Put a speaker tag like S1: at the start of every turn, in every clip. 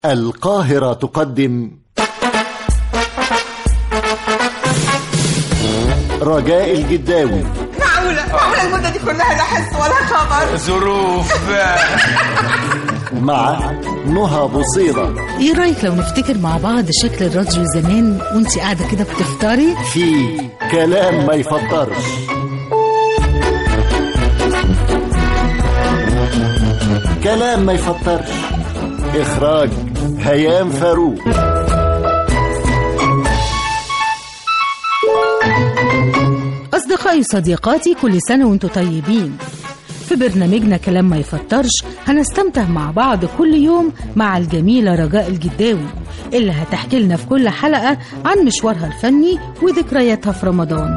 S1: القاهرة تقدم رجاء الجداوي
S2: معقولة معقولة المدة دي كلها لا حس ولا خبر
S3: ظروف
S1: مع نهى بوصيرة
S4: ايه رايك لو نفتكر مع بعض شكل الراديو زمان وانت قاعده كده بتفطري
S1: في كلام ما يفطرش كلام ما يفطرش إخراج هيام فاروق
S4: اصدقائي وصديقاتي كل سنه وانتم طيبين في برنامجنا كلام ما يفطرش هنستمتع مع بعض كل يوم مع الجميلة رجاء الجداوي اللي هتحكي لنا في كل حلقة عن مشوارها الفني وذكرياتها في رمضان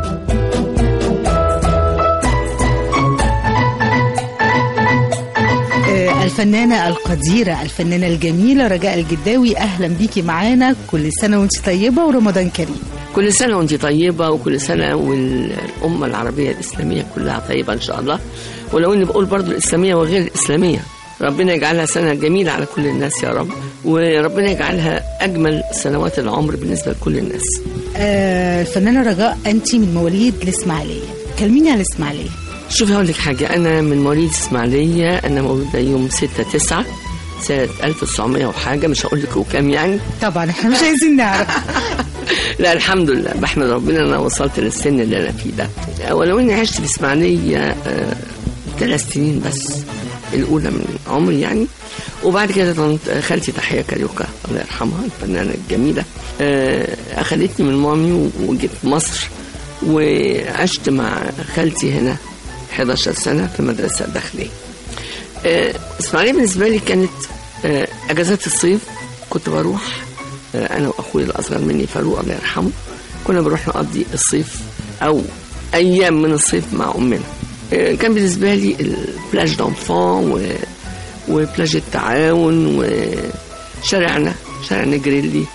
S4: آه، الفنانة القديرة الفنانة الجميلة رجاء الجداوي أهلا بيكي معانا كل سنة وانت طيبة ورمضان كريم
S5: كل سنة وانت طيبة وكل سنة والأمة العربية الإسلامية كلها طيبة إن شاء الله ولو إني بقول برضو الإسلامية وغير الإسلامية ربنا يجعلها سنة جميلة على كل الناس يا رب وربنا يجعلها أجمل سنوات العمر بالنسبة لكل الناس
S4: آه، الفنانة رجاء أنت من مواليد الإسماعيلية كلميني على الإسماعيلية
S5: شوفي هقول لك حاجة أنا من مواليد إسماعيلية أنا مولودة يوم 6 9 سنة 1900 وحاجة مش هقول لك وكام يعني
S4: طبعا احنا مش عايزين نعرف
S5: لا الحمد لله بحمد ربنا انا وصلت للسن اللي انا فيه ده ولو اني عشت في اسماعيليه آه، ثلاث سنين بس الاولى من عمري يعني وبعد كده طنط خالتي تحيه كاريوكا الله يرحمها الفنانه الجميله آه، اخذتني من مامي وجيت مصر وعشت مع خالتي هنا 11 سنه في مدرسه داخليه آه، اسماعيليه بالنسبه لي كانت آه، اجازات الصيف كنت بروح آه، انا واخوي الاصغر مني فاروق الله يرحمه كنا بنروح نقضي الصيف او ايام من الصيف مع امنا آه، كان بالنسبه لي البلاج دونفون و... وبلاج التعاون وشارعنا شارع نجريلي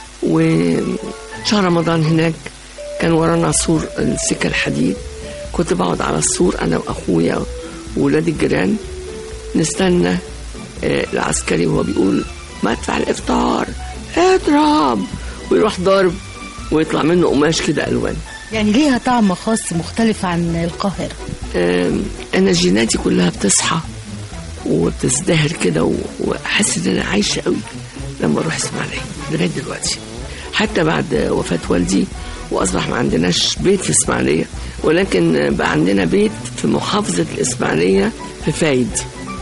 S5: وشهر رمضان هناك كان ورانا سور السكة الحديد كنت بقعد على السور أنا وأخويا وولاد الجيران نستنى آه، العسكري وهو بيقول مدفع الإفطار اضرب ويروح ضارب ويطلع منه قماش كده ألوان
S4: يعني ليها طعم خاص مختلف عن القاهرة
S5: آم، أنا جيناتي كلها بتصحى وبتزدهر كده و- وأحس إن أنا عايشة قوي لما أروح إسماعيلية لغاية دلوقتي حتى بعد وفاة والدي وأصبح ما عندناش بيت في إسماعيلية ولكن بقى عندنا بيت في محافظة الإسماعيلية في فايد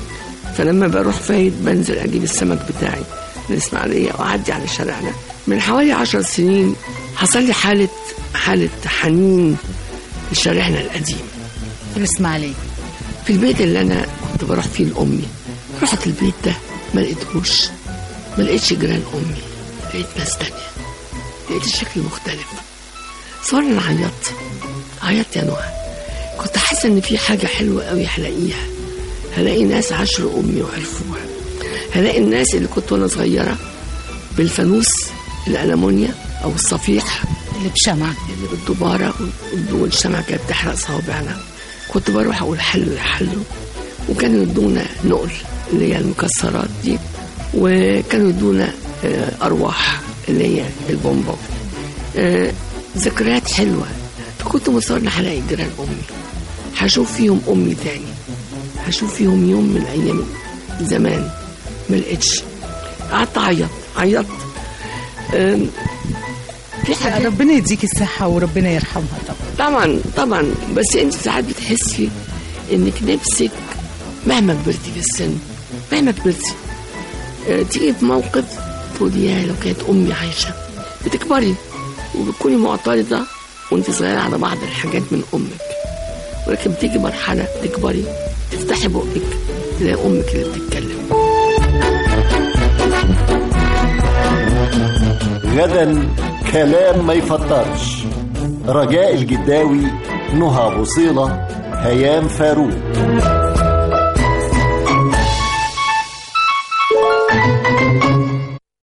S5: فلما بروح فايد بنزل أجيب السمك بتاعي من الإسماعيلية وأعدي على شارعنا من حوالي عشر سنين حصل لي حالة حالة حنين لشارعنا القديم
S4: في الإسماعيلية
S5: في البيت اللي انا كنت بروح فيه لامي رحت البيت ده ما لقيتهوش ما لقيتش جيران امي لقيت ناس تانية لقيت الشكل مختلف صار انا عيطت عيطت يا نهى كنت حاسه ان في حاجه حلوه قوي هلاقيها هلاقي ناس عاشروا امي وعرفوها هلاقي الناس اللي كنت وانا صغيره بالفانوس الالمونيا او الصفيح
S4: اللي بشمع
S5: اللي بالدبارة والشمعة كانت بتحرق صوابعنا كنت بروح أقول حلو يا حلو وكانوا يدونا نقل اللي هي المكسرات دي وكانوا يدونا آه، أرواح اللي هي البومبو آه، ذكريات حلوة فكنت مصر إن هلاقي جيران أمي هشوف فيهم أمي تاني هشوف فيهم يوم من أيام زمان ما لقيتش قعدت أعيط عيطت آم، في حاجات
S4: ربنا يديك الصحة وربنا يرحمها طبعا
S5: طبعا طبعا بس انت ساعات بتحسي انك نفسك مهما كبرتي في السن مهما كبرتي اه تيجي في موقف تقولي يا لو كانت امي عايشه بتكبري وبتكوني معترضه وانت صغيره على بعض الحاجات من امك ولكن بتيجي مرحله تكبري تفتحي بقك تلاقي امك اللي بتتكلم
S1: غدا كلام ما يفطرش رجاء الجداوي نهى بوصيلة هيام فاروق